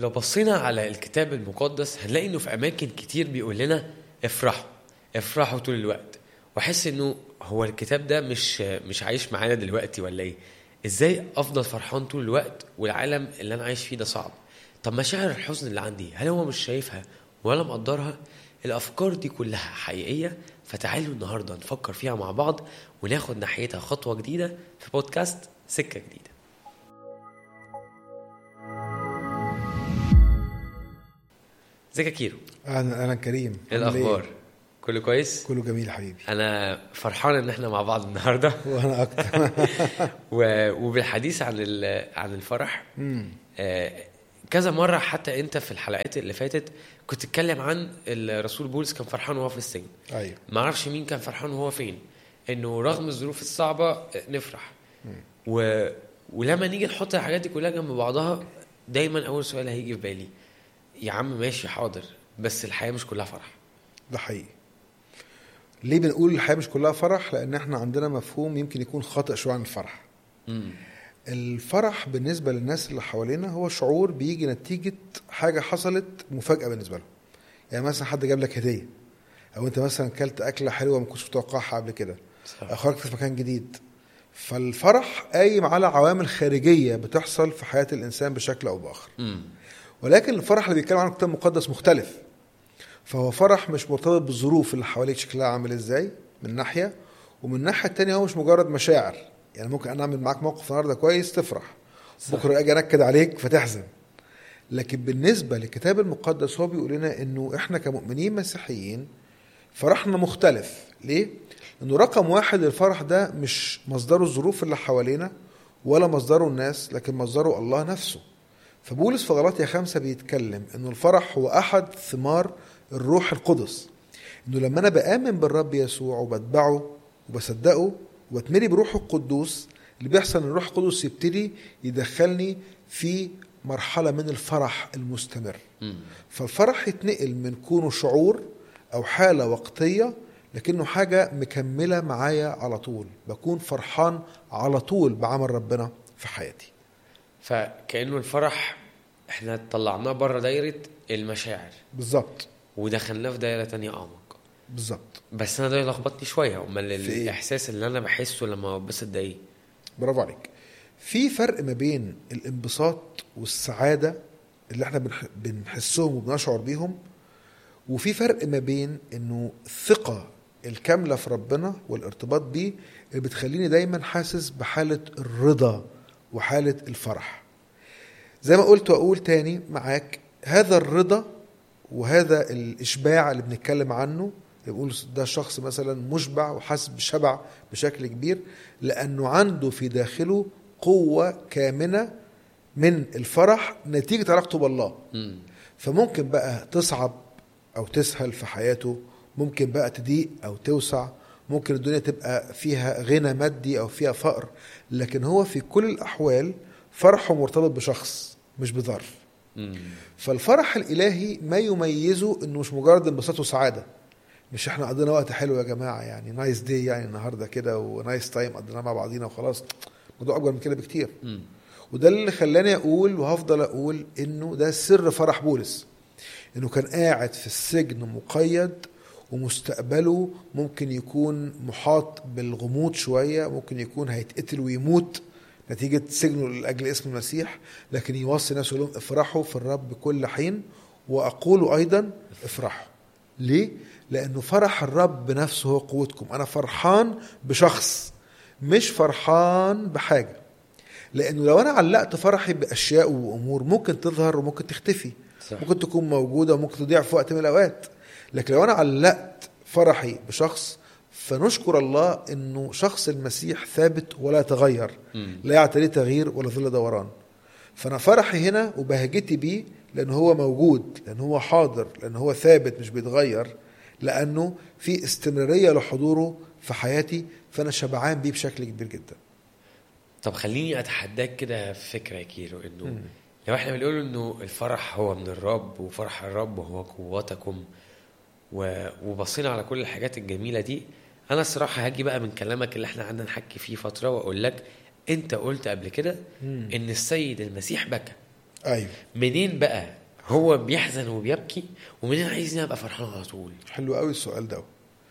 لو بصينا على الكتاب المقدس هنلاقي انه في اماكن كتير بيقول لنا افرحوا افرحوا طول الوقت واحس انه هو الكتاب ده مش مش عايش معانا دلوقتي ولا ايه ازاي افضل فرحان طول الوقت والعالم اللي انا عايش فيه ده صعب طب مشاعر الحزن اللي عندي هل هو مش شايفها ولا مقدرها الافكار دي كلها حقيقيه فتعالوا النهارده نفكر فيها مع بعض وناخد ناحيتها خطوه جديده في بودكاست سكه جديده ازيك يا كيرو اهلا اهلا كريم ايه عامل الاخبار كله كويس كله جميل حبيبي انا فرحان ان احنا مع بعض النهارده وانا اكتر و- وبالحديث عن ال- عن الفرح مم. آه، كذا مره حتى انت في الحلقات اللي فاتت كنت تتكلم عن الرسول بولس كان فرحان وهو في السجن ايوه ما اعرفش مين كان فرحان وهو فين انه رغم الظروف الصعبه آه، نفرح و... ولما نيجي نحط الحاجات دي كلها جنب بعضها دايما اول سؤال هيجي في بالي يا عم ماشي حاضر بس الحياه مش كلها فرح ده حقيقي ليه بنقول الحياه مش كلها فرح لان احنا عندنا مفهوم يمكن يكون خاطئ شويه عن الفرح امم الفرح بالنسبه للناس اللي حوالينا هو شعور بيجي نتيجه حاجه حصلت مفاجاه بالنسبه لهم يعني مثلا حد جاب لك هديه او انت مثلا كلت اكله حلوه ما كنتش متوقعها قبل كده او خرجت في مكان جديد فالفرح قايم على عوامل خارجيه بتحصل في حياه الانسان بشكل او باخر امم ولكن الفرح اللي بيتكلم عنه الكتاب المقدس مختلف فهو فرح مش مرتبط بالظروف اللي حواليك شكلها عامل ازاي من ناحيه ومن الناحيه التانية هو مش مجرد مشاعر يعني ممكن انا اعمل معاك موقف النهارده كويس تفرح صح. بكره اجي انكد عليك فتحزن لكن بالنسبه للكتاب المقدس هو بيقول لنا انه احنا كمؤمنين مسيحيين فرحنا مختلف ليه؟ انه رقم واحد الفرح ده مش مصدره الظروف اللي حوالينا ولا مصدره الناس لكن مصدره الله نفسه فبولس في غلاطيا خمسة بيتكلم انه الفرح هو احد ثمار الروح القدس انه لما انا بآمن بالرب يسوع وبتبعه وبصدقه وبتملي بروحه القدوس اللي بيحصل ان الروح القدس يبتدي يدخلني في مرحلة من الفرح المستمر امم فالفرح يتنقل من كونه شعور او حاله وقتيه لكنه حاجه مكمله معايا على طول بكون فرحان على طول بعمل ربنا في حياتي فكانه الفرح احنا طلعناه بره دايره المشاعر بالظبط ودخلناه في دايره تانية اعمق بالظبط بس انا ده لخبطني شويه امال في إيه؟ الاحساس اللي انا بحسه لما ببسط ده ايه برافو عليك في فرق ما بين الانبساط والسعاده اللي احنا بنح- بنحسهم وبنشعر بيهم وفي فرق ما بين انه الثقه الكامله في ربنا والارتباط بيه اللي بتخليني دايما حاسس بحاله الرضا وحاله الفرح زي ما قلت واقول تاني معاك هذا الرضا وهذا الاشباع اللي بنتكلم عنه بيقول ده شخص مثلا مشبع وحاسس بشبع بشكل كبير لانه عنده في داخله قوه كامنه من الفرح نتيجه علاقته بالله امم فممكن بقى تصعب او تسهل في حياته ممكن بقى تضيق او توسع ممكن الدنيا تبقى فيها غنى مادي او فيها فقر لكن هو في كل الاحوال فرحه مرتبط بشخص مش بظرف امم فالفرح الالهي ما يميزه انه مش مجرد انبساط وسعاده مش احنا قضينا وقت حلو يا جماعه يعني نايس دي يعني النهارده كده ونايس تايم قضيناه مع بعضينا وخلاص الموضوع اكبر من كده بكتير امم وده اللي خلاني اقول وهفضل اقول انه ده سر فرح بولس انه كان قاعد في السجن مقيد ومستقبله ممكن يكون محاط بالغموض شويه ممكن يكون هيتقتل ويموت نتيجه سجنه لاجل اسم المسيح لكن يوصي الناس يقول لهم افرحوا في الرب كل حين واقول ايضا افرحوا ليه لانه فرح الرب نفسه هو قوتكم انا فرحان بشخص مش فرحان بحاجه لانه لو انا علقت فرحي باشياء وامور ممكن تظهر وممكن تختفي صح. ممكن تكون موجوده وممكن تضيع في وقت من الاوقات لكن لو انا علقت فرحي بشخص فنشكر الله انه شخص المسيح ثابت ولا يتغير مم. لا يعتريه تغيير ولا ظل دوران فانا فرحي هنا وبهجتي بيه لان هو موجود لان هو حاضر لان هو ثابت مش بيتغير لانه في استمراريه لحضوره في حياتي فانا شبعان بيه بشكل كبير جدا طب خليني اتحداك كده في فكره يا كيرو انه مم. لو احنا بنقول انه الفرح هو من الرب وفرح الرب هو قوتكم و... وبصينا على كل الحاجات الجميله دي انا الصراحه هاجي بقى من كلامك اللي احنا قعدنا نحكي فيه فتره واقول لك انت قلت قبل كده مم. ان السيد المسيح بكى ايوه منين بقى هو بيحزن وبيبكي ومنين عايزني ابقى فرحان على طول حلو قوي السؤال ده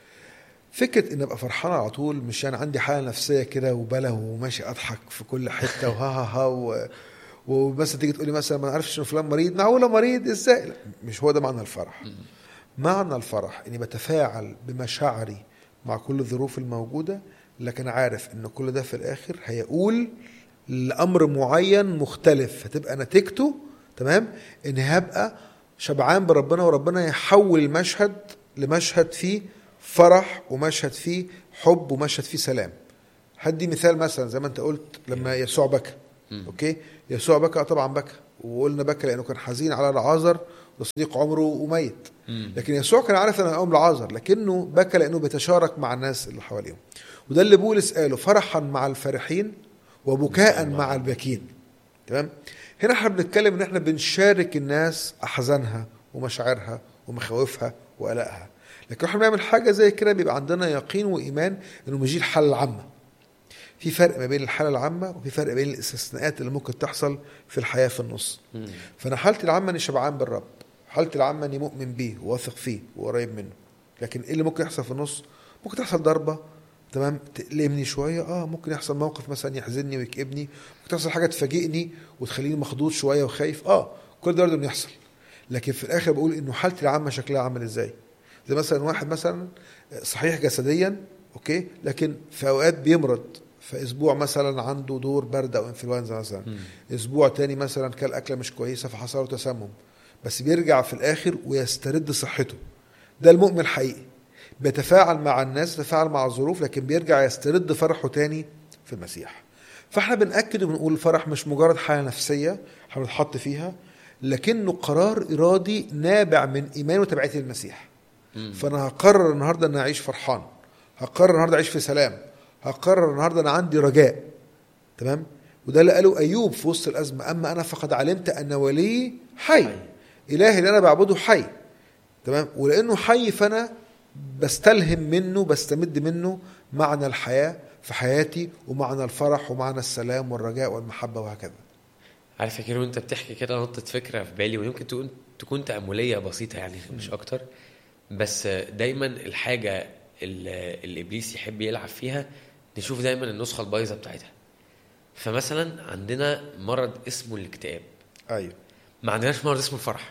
فكره ان ابقى فرحان على طول مش انا عندي حاله نفسيه كده وبلا وماشي اضحك في كل حته وها ها ها و... ومثلا تيجي تقولي مثلا ما نعرفش ان فلان مريض معقوله مريض ازاي لا مش هو ده معنى الفرح معنى الفرح اني بتفاعل بمشاعري مع كل الظروف الموجوده لكن عارف ان كل ده في الاخر هيقول لامر معين مختلف هتبقى نتيجته تمام ان هبقى شبعان بربنا وربنا يحول المشهد لمشهد فيه فرح ومشهد فيه حب ومشهد فيه سلام هدي مثال مثلا زي ما انت قلت لما يسوع بكى اوكي يسوع بكى طبعا بكى وقلنا بكى لانه كان حزين على العازر وصديق عمره وميت لكن يسوع كان عارف ان هيقوم العازر لكنه بكى لانه بيتشارك مع الناس اللي حواليهم وده اللي بولس قاله فرحا مع الفرحين وبكاء مع الباكين تمام هنا احنا بنتكلم ان احنا بنشارك الناس احزانها ومشاعرها ومخاوفها وقلقها لكن احنا بنعمل حاجه زي كده بيبقى عندنا يقين وايمان انه مش دي الحاله العامه في فرق ما بين الحاله العامه وفي فرق بين الاستثناءات اللي ممكن تحصل في الحياه في النص فانا حالتي العامه اني شبعان بالرب حالتي العامه اني مؤمن بيه وواثق فيه وقريب منه لكن ايه اللي ممكن يحصل في النص ممكن تحصل ضربه تمام تألمني شويه اه ممكن يحصل موقف مثلا يحزنني ويكئبني ممكن تحصل حاجه تفاجئني وتخليني مخضوض شويه وخايف اه كل ده برضه يحصل لكن في الاخر بقول انه حالتي العامه شكلها عامل ازاي زي مثلا واحد مثلا صحيح جسديا اوكي لكن في اوقات بيمرض فاسبوع مثلا عنده دور برد او انفلونزا مثلا مم. اسبوع تاني مثلا كل اكله مش كويسه فحصل له تسمم بس بيرجع في الاخر ويسترد صحته ده المؤمن الحقيقي بيتفاعل مع الناس يتفاعل مع الظروف لكن بيرجع يسترد فرحه تاني في المسيح فاحنا بنأكد وبنقول الفرح مش مجرد حالة نفسية احنا بنتحط فيها لكنه قرار إرادي نابع من إيمان وتبعية المسيح فأنا هقرر النهاردة أن أعيش فرحان هقرر النهاردة أعيش في سلام هقرر النهاردة أنا عندي رجاء تمام وده اللي قاله أيوب في وسط الأزمة أما أنا فقد علمت أن ولي حي حي. إلهي اللي أنا بعبده حي تمام ولأنه حي فأنا بستلهم منه بستمد منه معنى الحياة في حياتي ومعنى الفرح ومعنى السلام والرجاء والمحبة وهكذا عارف يا كيرو وانت بتحكي كده نطت فكره في بالي ويمكن تكون تكون تامليه بسيطه يعني مش اكتر بس دايما الحاجه اللي اللي ابليس يحب يلعب فيها نشوف دايما النسخه البايظه بتاعتها فمثلا عندنا مرض اسمه الاكتئاب أيوه ما عندناش مرض اسمه الفرح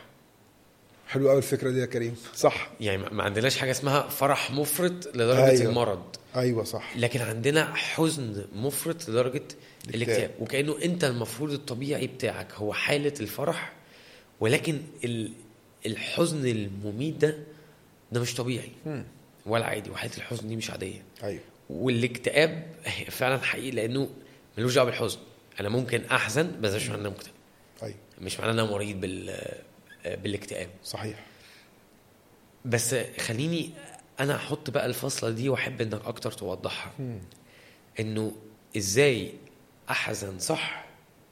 حلو قوي الفكرة دي يا كريم صح يعني ما- ما عندناش حاجه اسمها فرح مفرط لدرجه أيوة. أيوة. المرض أيوه صح لكن عندنا حزن مفرط لدرجه الاكتئاب. الاكتئاب وكانه انت المفروض الطبيعي بتاعك هو حاله الفرح ولكن ال- الحزن المميت ده ده مش طبيعي مم. ولا عادي وحاله الحزن دي مش عاديه أيوه والاكتئاب فعلا حقيقي لانه ملوش دعوه بالحزن انا ممكن احزن بس مش معناه إن انا مكتئب أيوه مش معناه ان انا مريض بال بالاكتئاب صحيح بس خليني انا احط بقى الفاصله دي واحب انك اكتر توضحها مم. انه ازاي احزن صح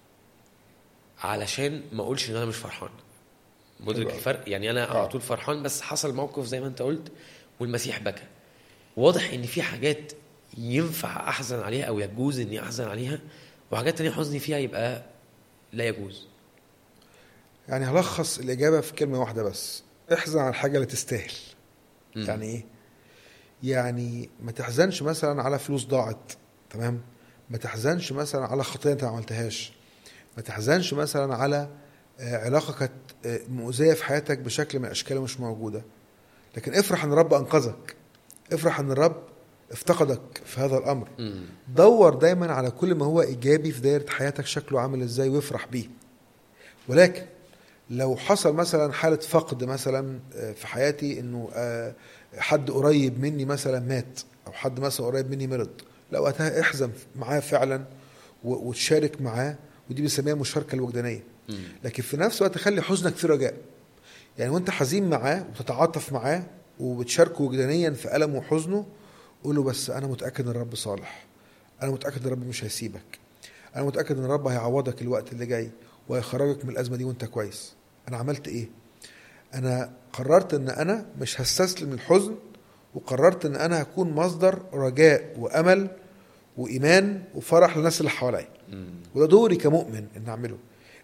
علشان ما اقولش ان انا مش فرحان حلو مدرك أوي. الفرق يعني انا آه. على طول فرحان بس حصل موقف زي ما انت قلت والمسيح بكى واضح ان في حاجات ينفع احزن عليها او يجوز اني احزن عليها وحاجات تانية حزني فيها يبقى لا يجوز يعني هلخص الإجابة في كلمة واحدة بس احزن على الحاجة اللي تستاهل مم. يعني ايه يعني ما تحزنش مثلا على فلوس ضاعت تمام ما تحزنش مثلا على خطيه انت ما عملتهاش ما تحزنش مثلا على آه، علاقه كانت آه، مؤذيه في حياتك بشكل من الاشكال مش موجوده لكن افرح ان الرب انقذك افرح ان الرب افتقدك في هذا الامر مم. دور دايما على كل ما هو ايجابي في دايره حياتك شكله عامل ازاي وافرح بيه ولكن لو حصل مثلا حاله فقد مثلا آه، في حياتي انه آه، حد قريب مني مثلا مات او حد مثلا قريب مني مرض لا وقتها احزن معاه فعلا و- وتشارك معاه ودي بنسميها المشاركه الوجدانيه مم. لكن في نفس الوقت خلي حزنك فيه رجاء يعني وانت حزين معاه وتتعاطف معاه وبتشاركه وجدانيا في ألمه وحزنه قول له بس انا متاكد ان الرب صالح انا متاكد ان الرب مش هيسيبك انا متاكد ان الرب هيعوضك الوقت اللي جاي وهيخرجك من الازمه دي وانت كويس انا عملت ايه انا قررت ان انا مش هستسلم الحزن وقررت ان انا هكون مصدر رجاء وامل وايمان وفرح للناس اللي حواليا مم. وده دوري كمؤمن ان اعمله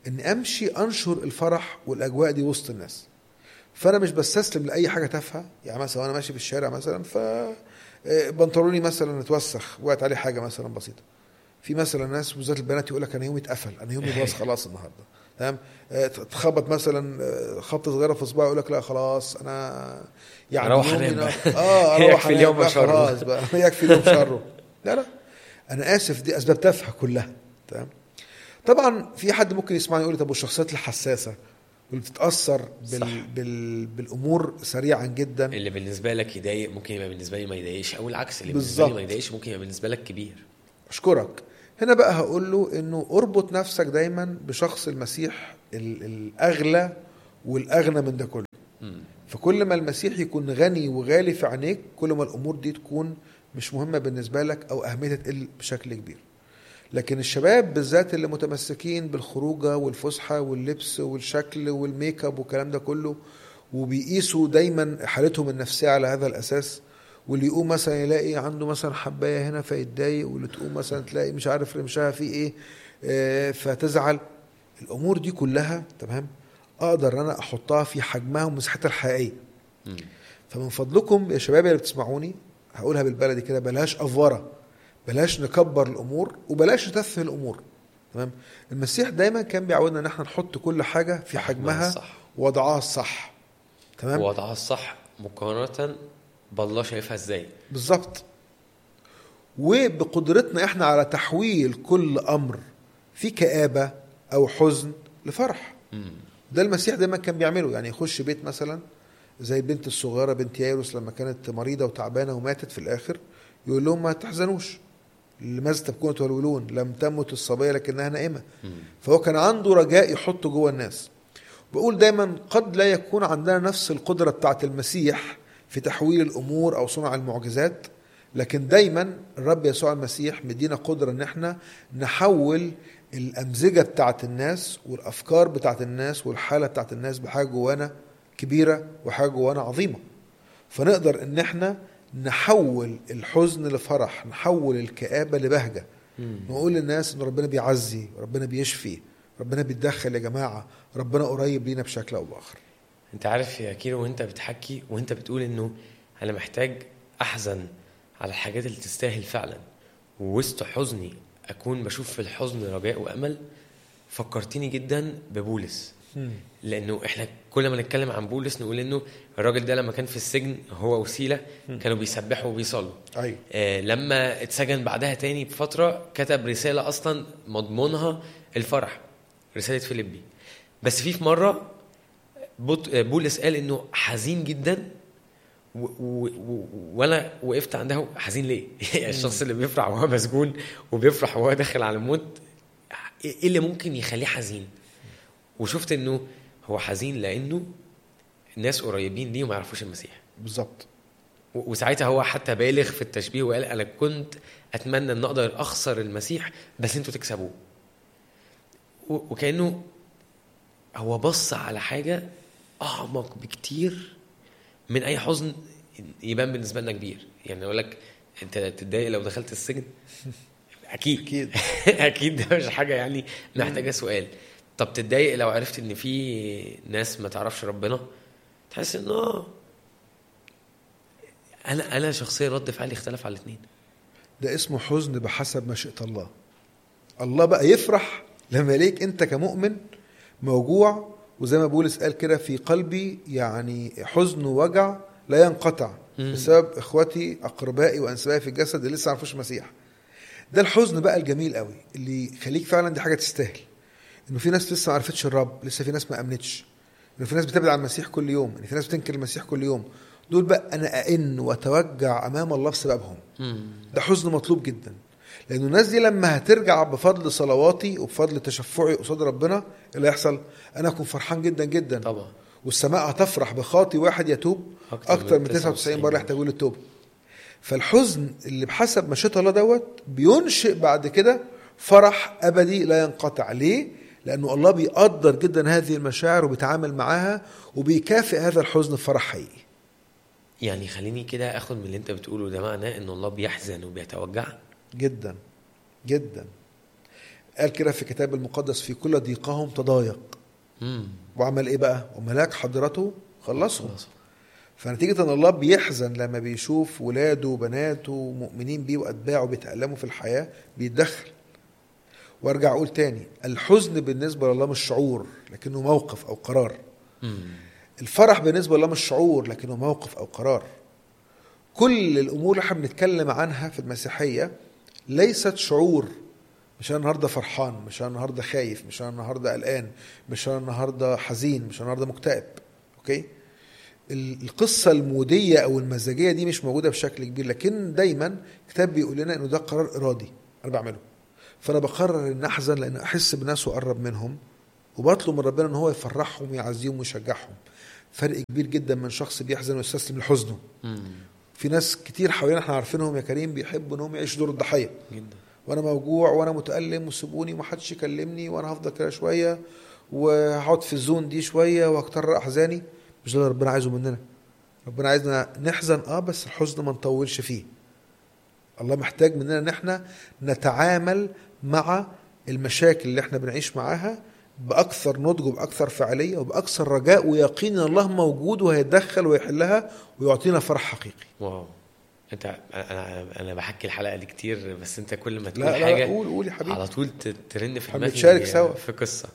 اني امشي انشر الفرح والاجواء دي وسط الناس فانا مش بستسلم لاي حاجه تافهه يعني مثلا وانا ماشي في الشارع مثلا ف آه، بنطلوني مثلا اتوسخ وقعت عليه حاجه مثلا بسيطه في مثلا ناس بالذات البنات يقول لك انا يومي اتقفل انا يومي باظ خلاص النهارده تمام آه، تخبط مثلا آه، خبطه صغيره في صباعي يقول لك لا خلاص انا يعني أروح يومي أنام نا- بقى. اه اروح يكفي أنام اليوم بقى وشره. خلاص بقى يكفي اليوم شره لا لا انا اسف دي اسباب تافهه كلها تمام طبعا في حد ممكن يسمعني يقول لي طب والشخصيات الحساسه واللي بتتاثر صح. بال... بال... بالامور سريعا جدا اللي بالنسبه لك يضايق ممكن يبقى بالنسبه لي ما يضايقش او العكس اللي بالنسبه لي بالظبط. ما يضايقش ممكن يبقى بالنسبه لك كبير اشكرك هنا بقى هقول له انه اربط نفسك دايما بشخص المسيح ال- الاغلى والاغنى من ده كله مم. فكل ما المسيح يكون غني وغالي في عينيك كل ما الامور دي تكون مش مهمه بالنسبه لك او اهميتها تقل بشكل كبير لكن الشباب بالذات اللي متمسكين بالخروجه والفسحه واللبس والشكل والميك اب والكلام ده كله وبيقيسوا دايما حالتهم النفسيه على هذا الاساس واللي يقوم مثلا يلاقي عنده مثلا حبايه هنا فيتضايق واللي تقوم مثلا تلاقي مش عارف رمشها فيه ايه آه، فتزعل الامور دي كلها تمام اقدر انا احطها في حجمها ومساحتها الحقيقيه مم. فمن فضلكم يا شباب اللي بتسمعوني هقولها بالبلدي كده بلاش افوره بلاش نكبر الامور وبلاش نتفه الامور تمام المسيح دايما كان بيعودنا ان احنا نحط كل حاجه في حجمها صح ووضعها الصح تمام وضعها الصح مقارنه بالله شايفها ازاي بالظبط وبقدرتنا احنا على تحويل كل امر في كآبة او حزن لفرح مم. ده المسيح دايما كان بيعمله يعني يخش بيت مثلا زي البنت الصغيرة بنت يايروس لما كانت مريضة وتعبانة وماتت في الآخر يقول لهم ما تحزنوش لماذا تبكون تولولون لم تمت الصبية لكنها نائمة مم. فهو كان عنده رجاء يحطه جوه الناس بقول دايما قد لا يكون عندنا نفس القدرة بتاعت المسيح في تحويل الأمور أو صنع المعجزات لكن دايما الرب يسوع المسيح مدينا قدرة ان احنا نحول الأمزجة بتاعت الناس والأفكار بتاعت الناس والحالة بتاعت الناس بحاجة جوانا كبيرة وحاجة جوانا عظيمة فنقدر ان احنا نحول الحزن لفرح نحول الكآبة لبهجة مم. نقول للناس ان ربنا بيعزي ربنا بيشفي ربنا بيتدخل يا جماعه ربنا قريب لينا بشكل او باخر انت عارف يا كيرو وانت بتحكي وانت بتقول انه انا محتاج احزن على الحاجات اللي تستاهل فعلا ووسط حزني اكون بشوف في الحزن رجاء وامل فكرتني جدا ببولس لانه احنا كل ما نتكلم عن بولس نقول انه الراجل ده لما كان في السجن هو وسيله كانوا بيسبحوا وبيصلوا ايوه آه، لما اتسجن بعدها تاني بفترة كتب رسالة أصلا مضمونها الفرح رسالة فيليبي بس في في مرة بط- آه، بولس قال إنه حزين جدا و- و- و- وانا وقفت عندها حزين ليه؟ يعني الشخص اللي بيفرح وهو مسجون وبيفرح وهو داخل على الموت ايه اللي ممكن يخليه حزين؟ وشفت انه هو حزين لانه ناس قريبين ليه وما يعرفوش المسيح بالظبط و- وساعتها هو حتى بالغ في التشبيه وقال انا كنت اتمنى ان اقدر اخسر المسيح بس انتوا تكسبوه و- وكانه هو بص على حاجه اعمق بكتير من اي حزن يبان بالنسبه لنا كبير يعني اقول لك انت تتضايق لو دخلت السجن اكيد اكيد اكيد ده مش حاجه يعني محتاجه سؤال طب تتضايق لو عرفت ان في ناس ما تعرفش ربنا تحس ان اه انا انا شخصيا رد فعلي اختلف على الاثنين ده اسمه حزن بحسب مشيئه الله الله بقى يفرح لما يلاقيك انت كمؤمن موجوع وزي ما بولس قال كده في قلبي يعني حزن ووجع لا ينقطع مم. بسبب اخواتي اقربائي وانسابائي في الجسد اللي لسه ما عرفوش المسيح ده الحزن بقى الجميل قوي اللي يخليك فعلا دي حاجه تستاهل انه في ناس لسه ما عرفتش الرب لسه في ناس ما امنتش انه في ناس بتبعد عن المسيح كل يوم ان في ناس بتنكر المسيح كل يوم دول بقى انا أئن واتوجع امام الله بسببهم ده حزن مطلوب جدا لأن الناس دي لما هترجع بفضل صلواتي وبفضل تشفعي قصاد ربنا إيه اللي هيحصل أنا أكون فرحان جدا جدا طبعا والسماء هتفرح بخاطي واحد يتوب أكتر أكتر من من 99 99 بره يحتاجون للتوبة فالحزن اللي بحسب مشيئة الله دوت بينشئ بعد كده فرح أبدي لا ينقطع ليه؟ لأنه الله بيقدر جدا هذه المشاعر وبيتعامل معاها وبيكافئ هذا الحزن بفرح حقيقي يعني خليني كده اخد من اللي انت بتقوله ده معناه ان الله بيحزن وبيتوجع جدا جدا قال كده في الكتاب المقدس في كل ضيقهم تضايق مم. وعمل ايه بقى وملاك حضرته خلصهم خلاص. فنتيجة ان الله بيحزن لما بيشوف ولاده وبناته مؤمنين بيه واتباعه بيتألموا في الحياة بيتدخل وارجع اقول تاني الحزن بالنسبة لله مش شعور لكنه موقف او قرار مم. الفرح بالنسبة لله مش شعور لكنه موقف او قرار كل الامور اللي احنا بنتكلم عنها في المسيحية ليست شعور مش انا النهارده فرحان مش انا النهارده خايف مش انا النهارده قلقان مش انا النهارده حزين مش انا النهارده مكتئب اوكي ال- القصه الموديه او المزاجيه دي مش موجوده بشكل كبير لكن دايما الكتاب بيقول لنا انه ده قرار ارادي انا بعمله فانا بقرر ان احزن لان احس بناس واقرب منهم وبطلب من ربنا ان هو يفرحهم ويعزيهم ويشجعهم فرق كبير جدا من شخص بيحزن ويستسلم لحزنه مم. في ناس كتير حوالينا احنا عارفينهم يا كريم بيحبوا انهم يعيشوا دور الضحيه جدا وانا موجوع وانا متالم وسيبوني ومحدش يكلمني وانا هفضل كده شويه وهقعد في الزون دي شويه واكتر احزاني مش ده اللي ربنا عايزه مننا ربنا عايزنا نحزن اه بس الحزن ما نطولش فيه الله محتاج مننا ان احنا نتعامل مع المشاكل اللي احنا بنعيش معاها باكثر نضج وباكثر فعاليه وباكثر رجاء ويقين ان الله موجود وهيتدخل ويحلها ويعطينا فرح حقيقي واو انت انا انا بحكي الحلقه دي كتير بس انت كل ما تقول لا لا, حاجه لا قول قول يا حبيبي على طول ت- ترن في احنا دماغي بنتشارك سوا. في قصه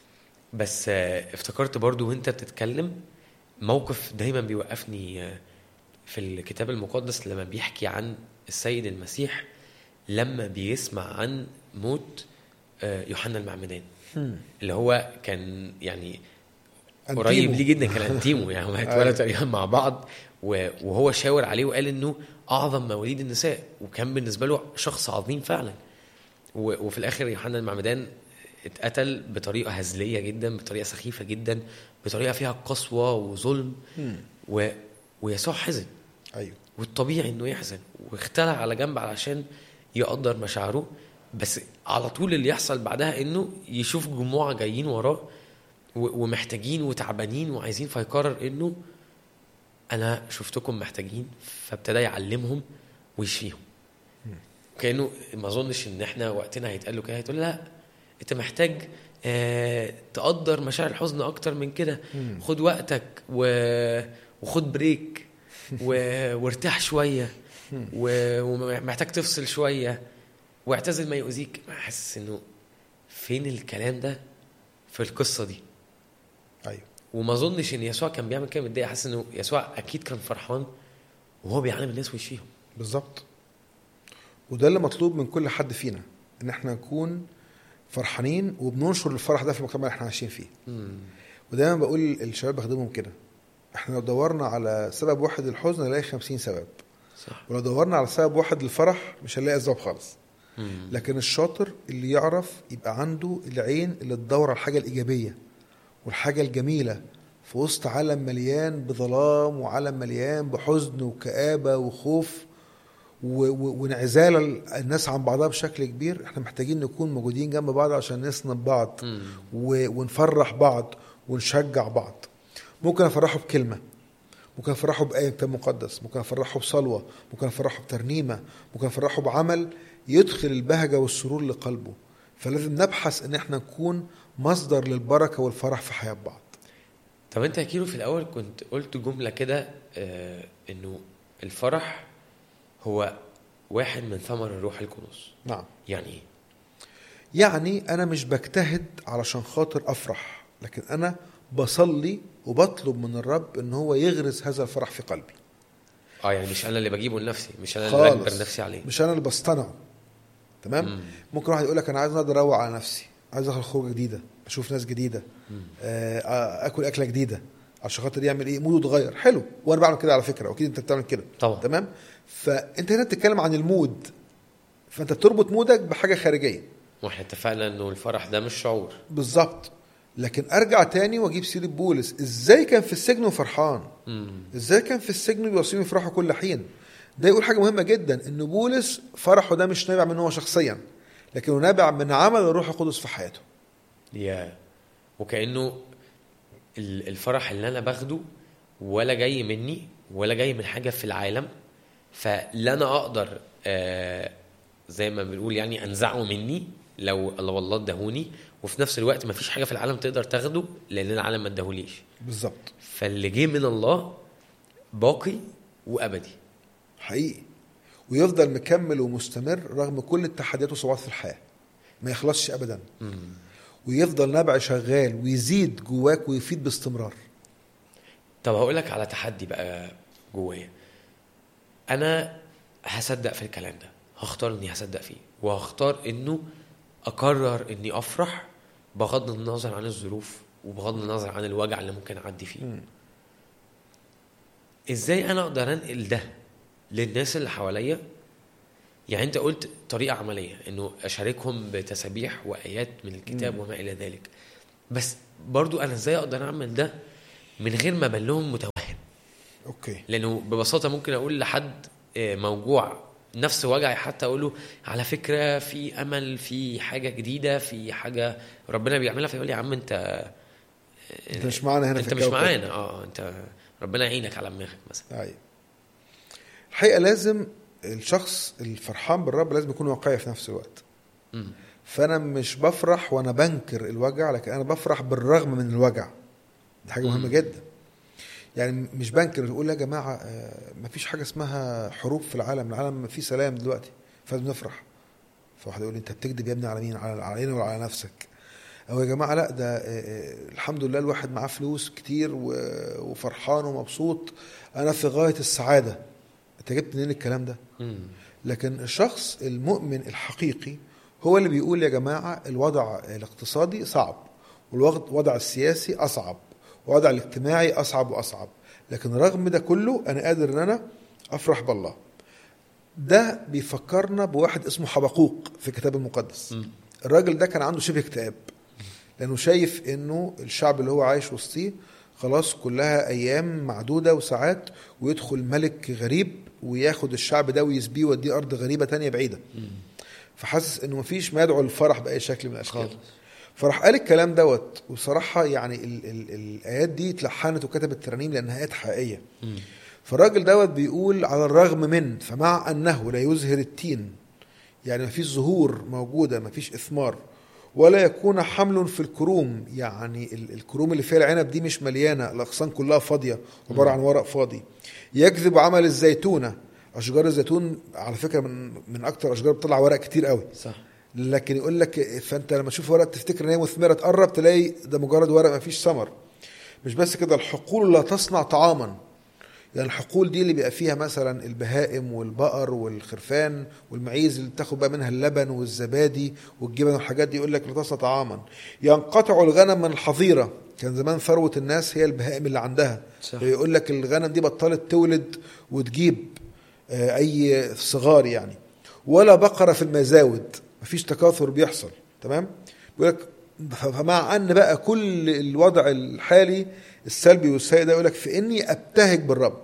بس آه، افتكرت برضو وانت بتتكلم موقف دايما بيوقفني آه، في الكتاب المقدس لما بيحكي عن السيد المسيح لما بيسمع عن موت آه، يوحنا المعمدان هم. اللي هو كان يعني أنتيمو. قريب ليه جدا كان انتيمو يعني هم اتولدوا أيوة. تقريبا مع بعض و- وهو شاور عليه وقال انه اعظم مواليد النساء وكان بالنسبه له شخص عظيم فعلا و- وفي الاخر يوحنا المعمدان اتقتل بطريقه هزليه جدا بطريقه سخيفه جدا بطريقه فيها قسوه وظلم هم. و... ويسوع حزن ايوه والطبيعي انه يحزن واختلع على جنب علشان يقدر مشاعره بس على طول اللي يحصل بعدها انه يشوف جموع جايين وراه و- ومحتاجين وتعبانين وعايزين فيقرر انه انا شفتكم محتاجين فابتدى يعلمهم ويشفيهم كانه ما اظنش ان احنا وقتنا هيتقال له كده هيتقول لا انت محتاج آه تقدر مشاعر الحزن اكتر من كده مم. خد وقتك و... وخد بريك و... وارتاح شويه و... ومحتاج تفصل شويه واعتزل ما يؤذيك حاسس انه فين الكلام ده في القصه دي ايوه وما اظنش ان يسوع كان بيعمل كده متضايق حاسس انه يسوع اكيد كان فرحان وهو بيعلم الناس ويشفيهم بالظبط وده اللي مطلوب من كل حد فينا ان احنا نكون فرحانين وبننشر الفرح ده في المجتمع اللي احنا عايشين فيه مم. ودايما بقول الشباب بخدمهم كده احنا لو دورنا على سبب واحد للحزن هنلاقي 50 سبب صح ولو دورنا على سبب واحد للفرح مش هنلاقي اسباب خالص مم. لكن الشاطر اللي يعرف يبقى عنده العين اللي تدور على الحاجه الايجابيه والحاجه الجميله في وسط عالم مليان بظلام وعالم مليان بحزن وكآبه وخوف و- و- وانعزال ال- الناس عن بعضها بشكل كبير احنا محتاجين نكون موجودين جنب بعض عشان نسند بعض مم. و- ونفرح بعض ونشجع بعض ممكن افرحه بكلمه ممكن افرحه بايه كتاب مقدس ممكن افرحه بصلوه ممكن افرحه بترنيمه ممكن افرحه بعمل يدخل البهجه والسرور لقلبه فلازم نبحث ان احنا نكون مصدر للبركه والفرح في حياه بعض طب انت يا كيلو في الاول كنت قلت جمله كده آه انه الفرح هو واحد من ثمر الروح القدس نعم يعني ايه يعني انا مش بجتهد علشان خاطر افرح لكن انا بصلي وبطلب من الرب ان هو يغرس هذا الفرح في قلبي اه يعني مش انا اللي بجيبه لنفسي مش انا اللي بجبر خالص نفسي عليه مش انا اللي بصطنعه تمام مم. ممكن واحد يقول لك انا عايز النهارده اروق على نفسي عايز اخد خروجه جديده اشوف ناس جديده مم. آه، اكل اكله جديده عشان خاطر يعمل ايه موده اتغير حلو وانا بعمل كده على فكره واكيد انت بتعمل كده طبعا تمام فانت هنا بتتكلم عن المود فانت بتربط مودك بحاجه خارجيه واحنا اتفقنا انه الفرح ده مش شعور بالظبط لكن ارجع تاني واجيب سيره بولس ازاي كان في السجن وفرحان مم. ازاي كان في السجن بيوصيهم يفرحوا كل حين ده يقول حاجه مهمه جدا ان بولس فرحه ده مش نابع منه هو شخصيا لكنه نابع من عمل الروح القدس في حياته يا وكانه ال- الفرح اللي انا باخده ولا جاي مني ولا جاي من حاجه في العالم فلا انا اقدر آه زي ما بنقول يعني انزعه مني لو الله والله اداهوني وفي نفس الوقت مفيش حاجه في العالم تقدر تاخده لان العالم ما اداهوليش بالظبط فاللي جه من الله باقي وابدي حقيقي ويفضل مكمل ومستمر رغم كل التحديات والصعوبات في الحياه ما يخلصش ابدا ويفضل نبع شغال ويزيد جواك ويفيد باستمرار طب هقول لك على تحدي بقى جوايا انا هصدق في الكلام ده هختار اني هصدق فيه وهختار انه اقرر اني افرح بغض النظر عن الظروف وبغض النظر عن الوجع اللي ممكن اعدي فيه مم. ازاي انا اقدر انقل ده للناس اللي حواليا يعني انت قلت طريقه عمليه انه اشاركهم بتسابيح وايات من الكتاب مم. وما الى ذلك بس برضو انا ازاي اقدر اعمل ده من غير ما ابان لهم متوهم اوكي لانه ببساطه ممكن اقول لحد آه، موجوع نفس وجعي حتى اقول له على فكره في امل في حاجه جديده في حاجه ربنا بيعملها فيقول لي يا عم انت انت مش معانا هنا في انت مش الكوكب. معانا اه انت ربنا يعينك على دماغك مثلا ايوه الحقيقه لازم الشخص الفرحان بالرب لازم يكون واقعي في نفس الوقت مم. فانا مش بفرح وانا بنكر الوجع لكن انا بفرح بالرغم من الوجع دي حاجه مهمه مم. جدا يعني مش بنكر اقول يا جماعه آه، مفيش حاجه اسمها حروب في العالم العالم فيه سلام دلوقتي فلازم نفرح فواحد يقول لي انت بتكذب يا ابني على مين على علينا ولا على نفسك او يا جماعه لا ده آه، آه، الحمد لله الواحد معاه فلوس كتير و- وفرحان ومبسوط انا في غايه السعاده انت جبت منين الكلام ده مم. لكن الشخص المؤمن الحقيقي هو اللي بيقول يا جماعة الوضع الاقتصادي صعب والوضع السياسي أصعب والوضع الاجتماعي أصعب وأصعب لكن رغم ده كله أنا قادر أن أنا أفرح بالله ده بيفكرنا بواحد اسمه حبقوق في الكتاب المقدس مم. الراجل ده كان عنده شبه اكتئاب لأنه شايف أنه الشعب اللي هو عايش وسطيه خلاص كلها أيام معدودة وساعات ويدخل ملك غريب وياخد الشعب ده ويسبيه ويوديه أرض غريبة تانية بعيدة مم. فحاسس انه مفيش ما يدعو للفرح باي شكل من الاشكال خالص فراح قال الكلام دوت وصراحه يعني ال ال الايات دي اتلحنت وكتبت ترانيم لانها ايات حقيقيه مم. فالراجل دوت بيقول على الرغم من فمع انه لا يزهر التين يعني مفيش زهور موجوده مفيش اثمار ولا يكون حمل في الكروم يعني ال- الكروم اللي فيها العنب دي مش مليانه الاغصان كلها فاضيه عباره عن ورق فاضي يكذب عمل الزيتونه اشجار الزيتون على فكره من من اكتر اشجار بتطلع ورق كتير قوي صح لكن يقول لك فانت لما تشوف ورق تفتكر ان هي مثمره تقرب تلاقي ده مجرد ورق ما فيش ثمر مش بس كده الحقول لا تصنع طعاما يعني الحقول دي اللي بيبقى فيها مثلا البهائم والبقر والخرفان والمعيز اللي بتاخد بقى منها اللبن والزبادي والجبن والحاجات دي يقول لك لا تصنع طعاما ينقطع الغنم من الحظيره كان زمان ثروه الناس هي البهائم اللي عندها صح. يقول لك الغنم دي بطلت تولد وتجيب آه، اي صغار يعني ولا بقره في المزاود مفيش تكاثر بيحصل تمام بيقول لك فمع ان بقى كل الوضع الحالي السلبي والسيء ده يقول لك في اني ابتهج بالرب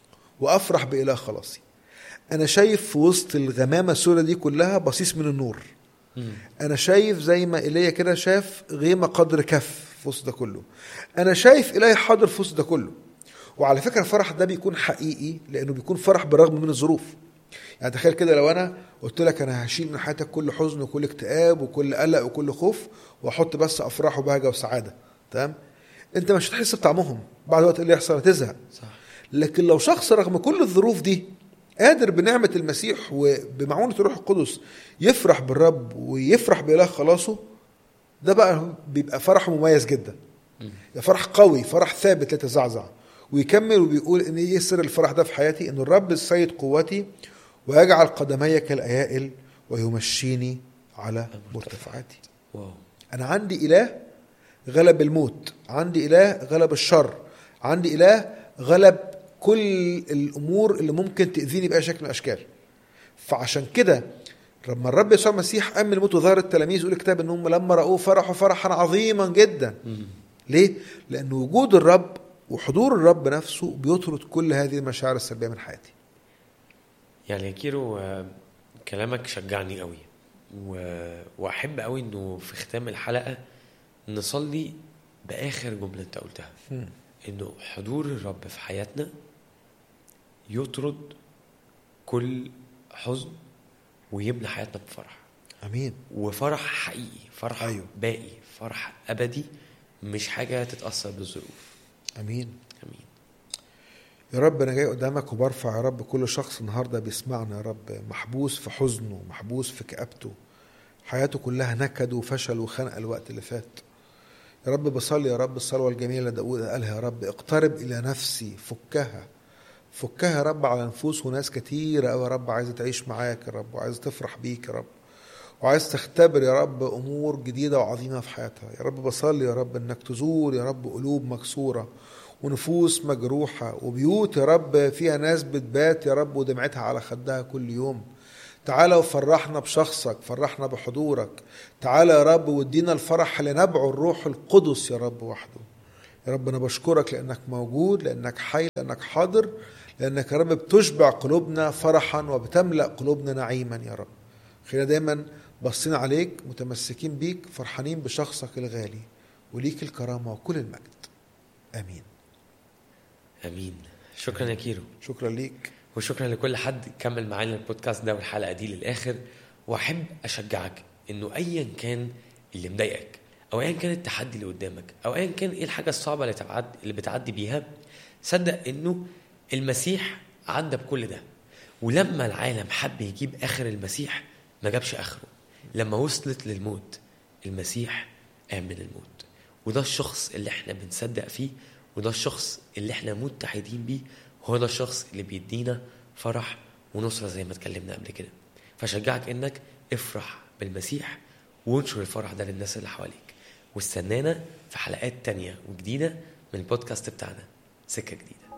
وافرح باله خلاصي انا شايف في وسط الغمامه السوداء دي كلها بصيص من النور مم. انا شايف زي ما ايليا كده شاف غيمه قدر كف في وسط ده كله انا شايف الهي حاضر في وسط ده كله وعلى فكره الفرح ده بيكون حقيقي لانه بيكون فرح بالرغم من الظروف يعني تخيل كده لو انا قلت لك انا هشيل من حياتك كل حزن وكل اكتئاب وكل قلق وكل خوف واحط بس افراح وبهجه وسعاده تمام انت مش هتحس بطعمهم بعد وقت إيه اللي يحصل هتزهق صح لكن لو شخص رغم كل الظروف دي قادر بنعمة المسيح وبمعونة الروح القدس يفرح بالرب ويفرح بإله خلاصه ده بقى بيبقى فرح مميز جدا مم. يبقى فرح قوي فرح ثابت لا يتزعزع ويكمل وبيقول ان ايه سر الفرح ده في حياتي ان الرب السيد قوتي ويجعل قدمي كالايائل ويمشيني على مرتفعاتي واو انا عندي اله غلب الموت عندي اله غلب الشر عندي اله غلب كل الامور اللي ممكن تاذيني باي شكل من الاشكال فعشان كده لما الرب يسوع المسيح قام من الموت وظهر التلاميذ يقول الكتاب انهم لما راوه فرحوا فرحا عظيما جدا مم. ليه؟ لان وجود الرب وحضور الرب نفسه بيطرد كل هذه المشاعر السلبيه من حياتي يعني يا كيرو آه، كلامك شجعني قوي و... واحب قوي انه في ختام الحلقه نصلي باخر جمله انت قلتها انه حضور الرب في حياتنا يطرد كل حزن ويملى حياتنا بفرح امين وفرح حقيقي فرح أيوه. باقي فرح ابدي مش حاجه تتاثر بالظروف امين امين يا رب انا جاي قدامك وبرفع يا رب كل شخص النهارده بيسمعنا يا رب محبوس في حزنه محبوس في كآبته حياته كلها نكد وفشل وخنقه الوقت اللي فات يا رب بصلي يا رب الصلوه الجميله اللي داود قالها يا رب اقترب الى نفسي فكها فكها يا رب على نفوس وناس كتيرة أوي يا رب عايزة تعيش معاك يا رب وعايزة تفرح بيك يا رب وعايز تختبر يا رب أمور جديدة وعظيمة في حياتها يا رب بصلي يا رب إنك تزور يا رب قلوب مكسورة ونفوس مجروحة وبيوت يا رب فيها ناس بتبات يا رب ودمعتها على خدها كل يوم تعالى وفرحنا بشخصك فرحنا بحضورك تعالى يا رب وادينا الفرح اللي نبعه الروح القدس يا رب وحده يا رب انا بشكرك لانك موجود لانك حي لانك حاضر لانك يا رب بتشبع قلوبنا فرحا وبتملا قلوبنا نعيما يا رب خلينا دايما باصين عليك متمسكين بيك فرحانين بشخصك الغالي وليك الكرامه وكل المجد امين امين شكرا يا كيرو شكرا ليك وشكرا لكل حد كمل معانا البودكاست ده والحلقه دي للاخر واحب اشجعك انه ايا كان اللي مضايقك او ايا كان التحدي اللي قدامك او ايا كان ايه الحاجه الصعبه اللي تعدي اللي بتعدي بيها صدق انه المسيح عدى بكل ده ولما العالم حب يجيب اخر المسيح ما جابش اخره لما وصلت للموت المسيح قام من الموت وده الشخص اللي احنا بنصدق فيه وده الشخص اللي احنا متحدين بيه هو ده الشخص اللي بيدينا فرح ونصرة زي ما اتكلمنا قبل كده فشجعك انك افرح بالمسيح وانشر الفرح ده للناس اللي حواليك واستنانا في حلقات تانية وجديدة من البودكاست بتاعنا سكة جديدة